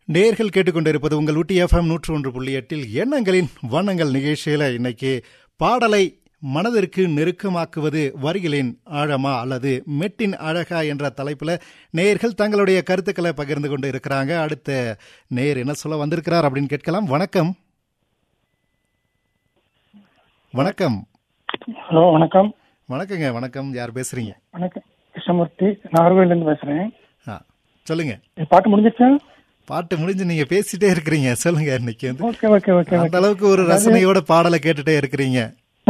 நேர்கள் கேட்டுக்கொண்டிருப்பது உங்கள் ஊட்டி எஃப்எம் நூற்று ஒன்று புள்ளி எட்டில் எண்ணங்களின் வண்ணங்கள் நிகழ்ச்சியில் இன்னைக்கு பாடலை மனதிற்கு நெருக்கமாக்குவது வரிகளின் ஆழமா அல்லது மெட்டின் அழகா என்ற தலைப்பில் நேயர்கள் தங்களுடைய கருத்துக்களை பகிர்ந்து கொண்டு இருக்கிறாங்க அடுத்த நேயர் என்ன சொல்ல வந்திருக்கிறார் அப்படின்னு கேட்கலாம் வணக்கம் வணக்கம் ஹலோ வணக்கம் வணக்கங்க வணக்கம் யார் பேசுறீங்க வணக்கம் கிருஷ்ணமூர்த்தி நாகர்கோவிலேருந்து பேசுறேன் ஆ சொல்லுங்க இது பாட்டு முடிஞ்சிருச்சா பாட்டு முடிஞ்சு நீங்க பேசிட்டே இருக்கிறீங்க சொல்லுங்க இன்னைக்கு வந்து ஓகே ஓகே ஓகே அந்த அளவுக்கு ஒரு ரசனையோட பாடலை கேட்டுட்டே இருக்கிறீங்க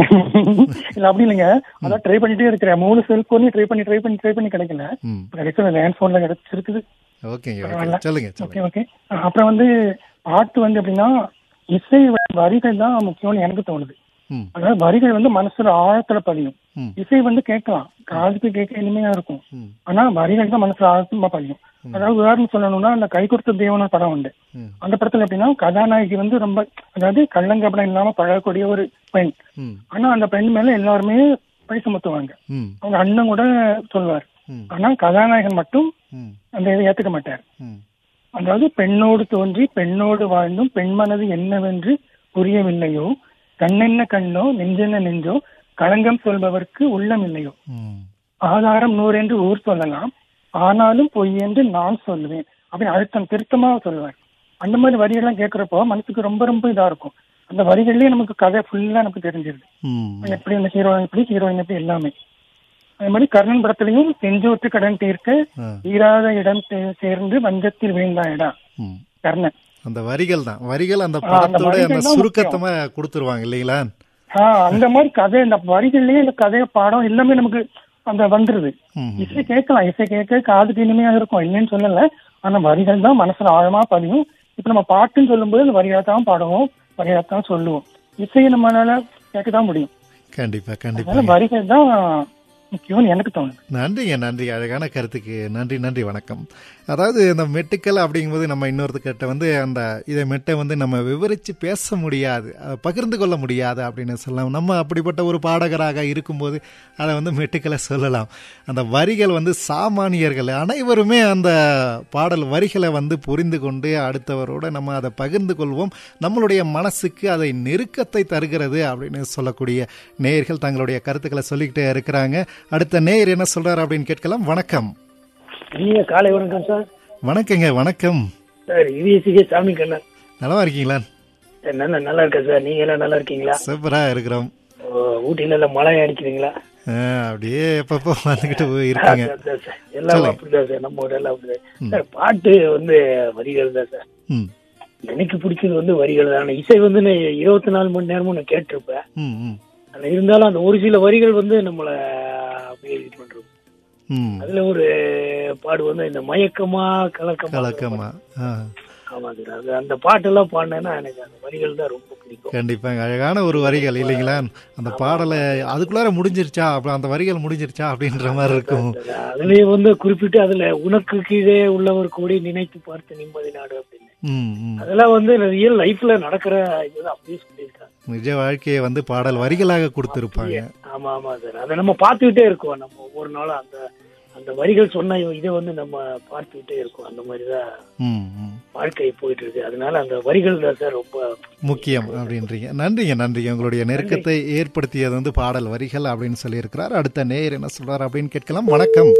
இல்ல அப்படி இல்லைங்க அதான் ட்ரை பண்ணிட்டே இருக்கிறேன் மூணு செல்போனையும் ட்ரை பண்ணி ட்ரை பண்ணி ட்ரை பண்ணி கிடைக்கல ம் கிடைச்சது லேண்ட் போன்ல கிடைச்சிருக்குது ஓகேங்க ஓகே பரவாயில்ல. சொல்லுங்க ஓகே சொல்லுங்க ஓகே அப்புறம் வந்து பாட்டு வந்து எப்படின்னா இசை வரிகள் தான் முக்கியம்னு எனக்கு தோணுது ம் அதாவது வரிகள் வந்து மனசுல ஆழத்துல பதியும் ம் இசை வந்து கேட்கலாம் காதுக்கு கேட்க இனிமையா இருக்கும் ம் ஆனா வரிகள் தான் மனசுல ஆழமா பதியும் அதாவது உதாரணம் சொல்லணும்னா அந்த கை கொடுத்த தேவன படம் உண்டு ம் அந்த படத்துல எப்படின்னா கதாநாயகி வந்து ரொம்ப அதாவது கள்ளங்கபடம் இல்லாம பழகக்கூடிய ஒரு பெண் ம் ஆனா அந்த பெண் மேல எல்லாருமே பழி சுமத்துவாங்க ம் அவங்க அண்ணன் கூட சொல்வார் ம் ஆனா கதாநாயகன் மட்டும் ம் அந்த இதை ஏத்துக்க மாட்டார் ம் அதாவது பெண்ணோடு தோன்றி பெண்ணோடு வாழ்ந்தும் பெண்மனது என்னவென்று புரியவில்லையோ கண்ணென்ன கண்ணோ நெஞ்சென்ன நெஞ்சோ களங்கம் சொல்பவர்க்கு உள்ளம் இல்லையோ ம் ஆதாரம் நூறு என்று ஊர் சொல்லலாம் ஆனாலும் பொய் என்று நான் சொல்லுவேன் அப்படின்னு அழுத்தம் திருத்தமா சொல்லுவார் அந்த மாதிரி வரியெல்லாம் கேட்கிறப்போ மனசுக்கு ரொம்ப ரொம்ப இதா இருக்கும் அந்த வரிகள்லயே நமக்கு கதை ஃபுல்லா நமக்கு தெரிஞ்சிருது ம் எப்படி அந்த ஹீரோயின் எப்படி ஹீரோயின் எப்படி எல்லாமே அதே மாதிரி கர்ணன் படத்துலயும் செஞ்சோற்று கடன் தீர்க்க ஆ, தீராத இடம் தே- சேர்ந்து வஞ்சத்தில் வீழ்ந்தான் இடம் ம் கர்ணன் அந்த வரிகள் தான் வரிகள் அந்த ஆ, அந்த படத்தோட அந்த வரிகள் தான் சுருக்கத்தமா கொடுத்துருவாங்க இல்லைங்களா ஆஹ் அந்த மாதிரி கதை இந்த வரிகள்லயே இந்த கதைய பாடம் எல்லாமே நமக்கு அந்த வந்துருது ம் இசை கேட்கலாம் இசை கேட்க காதுக்கு இனிமையா இருக்கும் இல்லைன்னு சொல்லல ஆனா வரிகள் தான் மனசுல ஆழமா பதியும் இப்ப நம்ம பாட்டுன்னு சொல்லும்போது அந்த வரியா தான் பாடுவோம் வரியா தான் சொல்லுவோம் இசையை நம்மளால கேட்க தான் முடியும் கண்டிப்பா கண்டிப்பா அதனால வரிகள் தான் முக்கியம்னு எனக்கு தோணுது நன்றிங்க நன்றி அழகான கருத்துக்கு நன்றி நன்றி வணக்கம் அதாவது இந்த மெட்டுக்கள் அப்படிங்கும்போது நம்ம இன்னொருத்தர்கிட்ட வந்து அந்த இதை மெட்டை வந்து நம்ம விவரித்து பேச முடியாது அதை பகிர்ந்து கொள்ள முடியாது அப்படின்னு சொல்லலாம் நம்ம அப்படிப்பட்ட ஒரு பாடகராக இருக்கும்போது அதை வந்து மெட்டுக்களை சொல்லலாம் அந்த வரிகள் வந்து சாமானியர்கள் அனைவருமே அந்த பாடல் வரிகளை வந்து புரிந்து கொண்டு அடுத்தவரோட நம்ம அதை பகிர்ந்து கொள்வோம் நம்மளுடைய மனசுக்கு அதை நெருக்கத்தை தருகிறது அப்படின்னு சொல்லக்கூடிய நேயர்கள் தங்களுடைய கருத்துக்களை சொல்லிக்கிட்டே இருக்கிறாங்க அடுத்த நேயர் என்ன சொல்றாரு அப்படின்னு கேட்கலாம் வணக்கம் இனிய காலை வணக்கம் சார் வணக்கங்க வணக்கம் சார் இவிஎஸ்சிகே சாமி கண்ணன் நலமா இருக்கீங்களா சார் நல்லா நல்லா இருக்கேன் சார் நீங்க எல்லாம் நல்லா இருக்கீங்களா சூப்பரா இருக்கிறோம் ஓ, ஊட்டியில எல்லாம் மழை அடிக்கிறீங்களா ஆ, அப்படியே எப்பப்போ வந்துகிட்டு போய் இருக்குங்க சார், சார், சார். எல்லாம் அப்படிதான் சார் நம்ம ஊர்ல எல்லாம் அப்படிதான் சார் பாட்டு வந்து வரிகள் தான் சார் ம் எனக்கு பிடிச்சது வந்து வரிகள் தான் ஆனா இசை வந்து நான் இருபத்தி நாலு மணி நேரமும் நான் கேட்டிருப்பேன் ம் ம் ஆனா இருந்தாலும் அந்த ஒரு சில வரிகள் வந்து நம்மள அப்படியே இது பண்றோம் ம் அதுல ஒரு பாடு வந்து இந்த மயக்கமா கலக்கமா கலக்கமா ஆ ஆமா சார் அது அந்த பாட்டெல்லாம் பாடினேன்னா எனக்கு அந்த வரிகள் தான் ரொம்ப பிடிக்கும் கண்டிப்பாங்க அழகான ஒரு வரிகள் இல்லைங்களா அந்த பாடலை அதுக்குள்ளார முடிஞ்சிருச்சா அப்புறம் அந்த வரிகள் முடிஞ்சிருச்சா அப்படின்ற மாதிரி இருக்கும் அதுலயே வந்து குறிப்பிட்டு அதுல உனக்கு கீழே உள்ளவர் கூட நினைத்து பார்த்து நிம்மதி நாடு அப்படின்னு ம் ம் அதெல்லாம் வந்து ரியல் லைஃப்ல நடக்கிற இதுதான் அப்படியே சொல்லியிருக்காங்க நிஜ வாழ்க்கையை வந்து பாடல் வரிகளாக கொடுத்திருப்பாங்க ஆமா ஆமா சார் அதை நம்ம பார்த்துக்கிட்டே இருக்கோம் நம்ம ஒவ்வொரு நாளும் அந்த அந்த வரிகள் சொன்ன இதை வந்து நம்ம பார்த்துக்கிட்டே இருக்கோம் அந்த மாதிரிதான் ம் ம் வாழ்க்கை போயிட்டு இருக்கு அதனால அந்த வரிகள் தான் சார் ரொம்ப முக்கியம் அப்படின்றீங்க நன்றிங்க நன்றிங்க உங்களுடைய நெருக்கத்தை ஏற்படுத்தியது வந்து பாடல் வரிகள் அப்படின்னு சொல்லியிருக்கிறார் அடுத்த நேயர் என்ன சொல்றாரு அப்படின்னு கேட்கலாம் வணக்கம்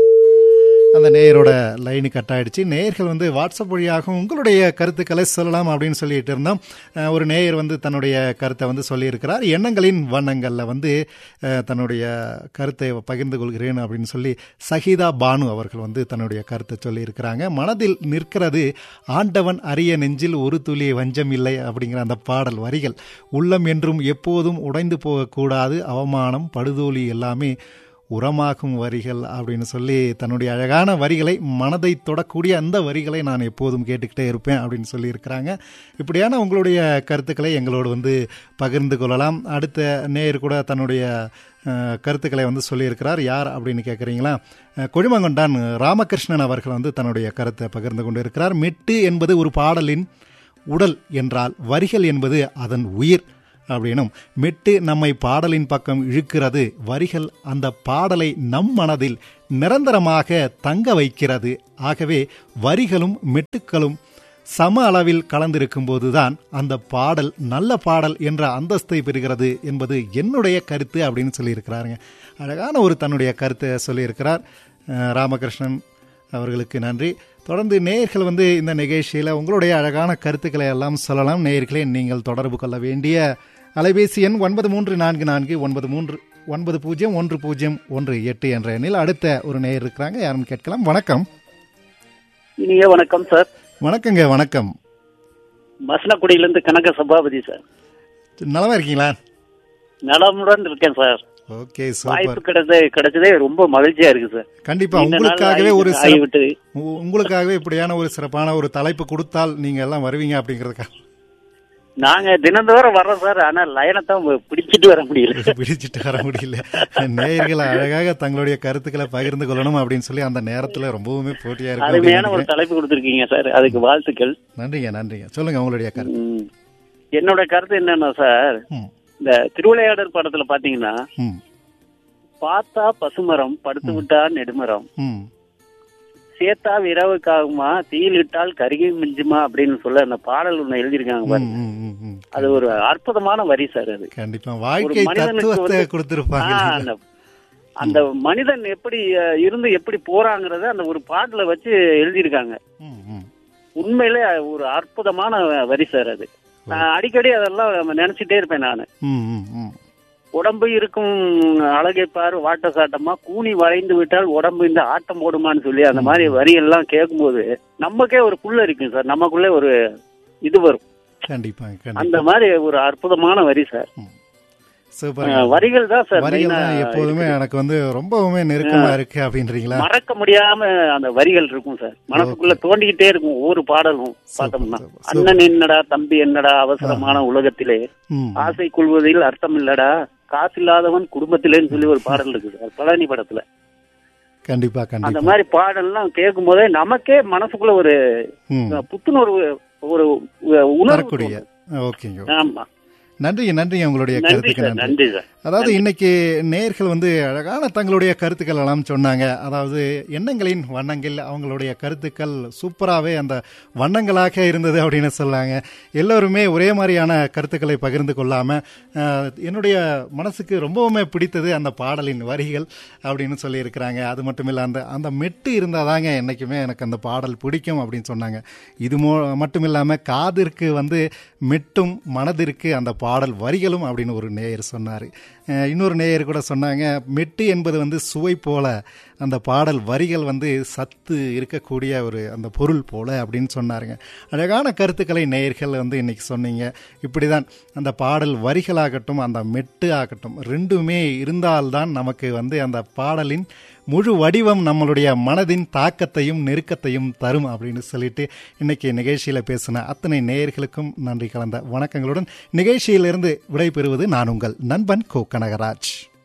அந்த நேயரோட லைனு கட் ஆயிடுச்சு நேயர்கள் வந்து வாட்ஸ்அப் வழியாகவும் உங்களுடைய கருத்துக்களை சொல்லலாம் அப்படின்னு சொல்லிட்டு இருந்தோம் அஹ், ஒரு நேயர் வந்து தன்னுடைய கருத்தை வந்து சொல்லியிருக்கிறார் எண்ணங்களின் வண்ணங்களில் வந்து அஹ், தன்னுடைய கருத்தை பகிர்ந்து கொள்கிறேன் அப்படின்னு சொல்லி சஹிதா பானு அவர்கள் வந்து தன்னுடைய கருத்தை சொல்லியிருக்கிறாங்க மனதில் நிற்கிறது ஆண்டவன் அரிய நெஞ்சில் ஒரு துளி வஞ்சம் இல்லை அப்படிங்கிற அந்த பாடல் வரிகள் உள்ளம் என்றும் எப்போதும் உடைந்து போகக்கூடாது அவமானம் படுதோலி எல்லாமே உரமாகும் வரிகள் அப்படின்னு சொல்லி தன்னுடைய அழகான வரிகளை மனதை தொடக்கூடிய அந்த வரிகளை நான் எப்போதும் கேட்டுக்கிட்டே இருப்பேன் அப்படின்னு சொல்லியிருக்கிறாங்க இப்படியான உங்களுடைய கருத்துக்களை எங்களோடு வந்து பகிர்ந்து கொள்ளலாம் அடுத்த நேயர் கூட தன்னுடைய அஹ், கருத்துக்களை வந்து சொல்லியிருக்கிறார் யார் அப்படின்னு கேட்குறீங்களா அஹ், கொழுமங்கொண்டான் ராமகிருஷ்ணன் அவர்கள் வந்து தன்னுடைய கருத்தை பகிர்ந்து கொண்டிருக்கிறார் மெட்டு என்பது ஒரு பாடலின் உடல் என்றால் வரிகள் என்பது அதன் உயிர் அப்படின்னும் மெட்டு நம்மை பாடலின் பக்கம் இழுக்கிறது வரிகள் அந்த பாடலை நம் மனதில் நிரந்தரமாக தங்க வைக்கிறது ஆகவே வரிகளும் மெட்டுக்களும் சம அளவில் கலந்திருக்கும் போதுதான் அந்த பாடல் நல்ல பாடல் என்ற அந்தஸ்தை பெறுகிறது என்பது என்னுடைய கருத்து அப்படின்னு சொல்லியிருக்கிறாருங்க அழகான ஒரு தன்னுடைய கருத்தை சொல்லியிருக்கிறார் அஹ், ராமகிருஷ்ணன் அவர்களுக்கு நன்றி தொடர்ந்து நேயர்கள் வந்து இந்த நிகழ்ச்சியில் உங்களுடைய அழகான கருத்துக்களை எல்லாம் சொல்லலாம் நேயர்களே நீங்கள் தொடர்பு கொள்ள வேண்டிய அலைபேசி எண் ஒன்பது மூன்று நான்கு நான்கு ஒன்பது மூன்று ஒன்பது பூஜ்ஜியம் ஒன்று பூஜ்ஜியம் ஒன்று எட்டு என்ற எண்ணில் அடுத்த ஒரு நேயர் இருக்கிறாங்க யாருன்னு கேட்கலாம் வணக்கம் இனிய வணக்கம் சார் வணக்கங்க வணக்கம் மசனக்குடியிலிருந்து கனக சபாபதி சார் நலமா இருக்கீங்களா நலமுடன் இருக்கேன் சார் ஓகே வாய்ப்பு சூப்பர் கிடைச்சது கிடைச்சதே ரொம்ப மகிழ்ச்சியா இருக்கு சார் கண்டிப்பா நீண்ட நாள் உங்களுக்காகவே ஒரு ஆகி- சிறப்பு ஆகிவிட்டு உ- உங்களுக்காகவே இப்படியான ஒரு சிறப்பான ஒரு தலைப்பு கொடுத்தால் நீங்க எல்லாம் வருவீங்க அப்படிங்கறதுக்காக நாங்க தினந்தோறும் வர்றோம் சார் ஆனா லைனை தான் பிடிச்சிட்டு வர முடியல பிடிச்சிட்டு வர முடியல நேயர்கள் அழகாக தங்களுடைய கருத்துக்களை பகிர்ந்து கொள்ளணும் அப்படின்னு சொல்லி அந்த நேரத்துல ரொம்பவுமே போட்டியா இருக்கு அப்படின்னு அருமையான ஒரு நினைக்கிறேன். தலைப்பு கொடுத்திருக்கீங்க சார் அதுக்கு வாழ்த்துக்கள் நன்றிங்க நன்றிங்க சொல்லுங்க உங்களுடைய கருத்து ம். என்னோட கருத்து என்னன்னா சார் ம், இந்த திருவிளையாடல் படத்துல பாத்தீங்கன்னா ம், பார்த்தா பசுமரம் படுத்து விட்டா நெடுமரம் ம். சேத்தா விரவுக்காகுமா தீயிலிட்டால் கருகி மிஞ்சுமா அப்படின்னு சொல்ல அந்த பாடல் ஒண்ணு எழுதியிருக்காங்க ம், பாருங்க ம், ம், ம். அது ஒரு அற்புதமான வரி சார் அது கண்டிப்பா வாழ்க்கை மனிதனுக்கு தத்துவத்தை வந்து- கொடுத்திருப்பாங்க ஆ, இல்லைங்களா? அந்த- அந்த மனிதன் எப்படி அஹ், இருந்து எப்படி போறாங்கறத அந்த ஒரு பாட்டுல வச்சு எழுதியிருக்காங்க ம், ம். உண்மையிலே ஒரு அற்புதமான வரி சார் அது நான் அடிக்கடி அதெல்லாம் நினைச்சிட்டே இருப்பேன் நான் ம், ம், ம். உடம்பு இருக்கும் அழகை பாரு வாட்ட சாட்டமா கூனி வளைந்து விட்டால் உடம்பு இந்த ஆட்டம் போடுமான்னு சொல்லி அந்த மாதிரி வரி எல்லாம் கேட்கும்போது நமக்கே ஒரு புள்ள இருக்கும் சார் நமக்குள்ளே ஒரு இது வரும் கண்டிப்பா அந்த கண்டிப்பா மாதிரி ஒரு அற்புதமான வரி சார் சூப்பர் அஹ், வரிகள் தான் சார் வரிகள் main ஆ தான் எப்போதுமே இருக்குது. எனக்கு வந்து ரொம்பவுமே நெருக்கமா இருக்கு அப்படின்றீங்களா மறக்க முடியாம அந்த வரிகள் இருக்கும் சார் மனசுக்குள்ள தோண்டிக்கிட்டே இருக்கும் ஒவ்வொரு பாடலும் பார்த்தோம்னா சூப்பர், சூப்பர். அண்ணன் என்னடா தம்பி என்னடா அவசரமான உலகத்திலே ம், ஆசை கொள்வதில் அர்த்தம் இல்லடா காசு இல்லாதவன் குடும்பத்திலேன்னு சொல்லி ஒரு பாடல் இருக்குது சார் பழனி படத்துல கண்டிப்பா அந்த கண்டிப்பா மாதிரி பாடல்லாம் கேட்கும் போதே நமக்கே மனசுக்குள்ள ஒரு ம். புத்துணர்வு ஒரு உணர்வு வரக்கூடிய தோணும். ஓகேங்க ஆமா நன்றிங்க நன்றிங்க உங்களுடைய நன்றி கருத்துக்கு சார் நன்றி நன்றி சார் அதாவது இன்னைக்கு நேர்கள் வந்து அழகான தங்களுடைய கருத்துக்கள் எல்லாம் சொன்னாங்க அதாவது எண்ணங்களின் வண்ணங்கள் அவங்களுடைய கருத்துக்கள் சூப்பராகவே அந்த வண்ணங்களாக இருந்தது அப்படின்னு சொன்னாங்க எல்லோருமே ஒரே மாதிரியான கருத்துக்களை பகிர்ந்து கொள்ளாமல் என்னுடைய மனசுக்கு ரொம்பவுமே பிடித்தது அந்த பாடலின் வரிகள் அப்படின்னு சொல்லியிருக்கிறாங்க அது மட்டும் இல்லை அந்த அந்த மெட்டு இருந்தாதாங்க என்றைக்குமே எனக்கு அந்த பாடல் பிடிக்கும் அப்படின்னு சொன்னாங்க இது மோ மட்டும் இல்லாமல் காதிற்கு வந்து மெட்டும் மனதிற்கு அந்த பாடல் வரிகளும் அப்படின்னு ஒரு நேயர் சொன்னார் இன்னொரு நேயர் கூட சொன்னாங்க மெட்டு என்பது வந்து சுவை போல அந்த பாடல் வரிகள் வந்து சத்து இருக்கக்கூடிய ஒரு அந்த பொருள் போல அப்படின்னு சொன்னாருங்க அழகான கருத்துக்களை நேயர்கள் வந்து இன்னைக்கு சொன்னீங்க இப்படி தான் அந்த பாடல் வரிகளாகட்டும் அந்த மெட்டு ஆகட்டும் ரெண்டுமே இருந்தால்தான் நமக்கு வந்து அந்த பாடலின் முழு வடிவம் நம்மளுடைய மனதின் தாக்கத்தையும் நெருக்கத்தையும் தரும் அப்படின்னு சொல்லிட்டு இன்னைக்கு நிகழ்ச்சியில் பேசின அத்தனை நேயர்களுக்கும் நன்றி கலந்த வணக்கங்களுடன் நிகழ்ச்சியிலிருந்து விடைபெறுவது நான் உங்கள் நண்பன் கோ கனகராஜ்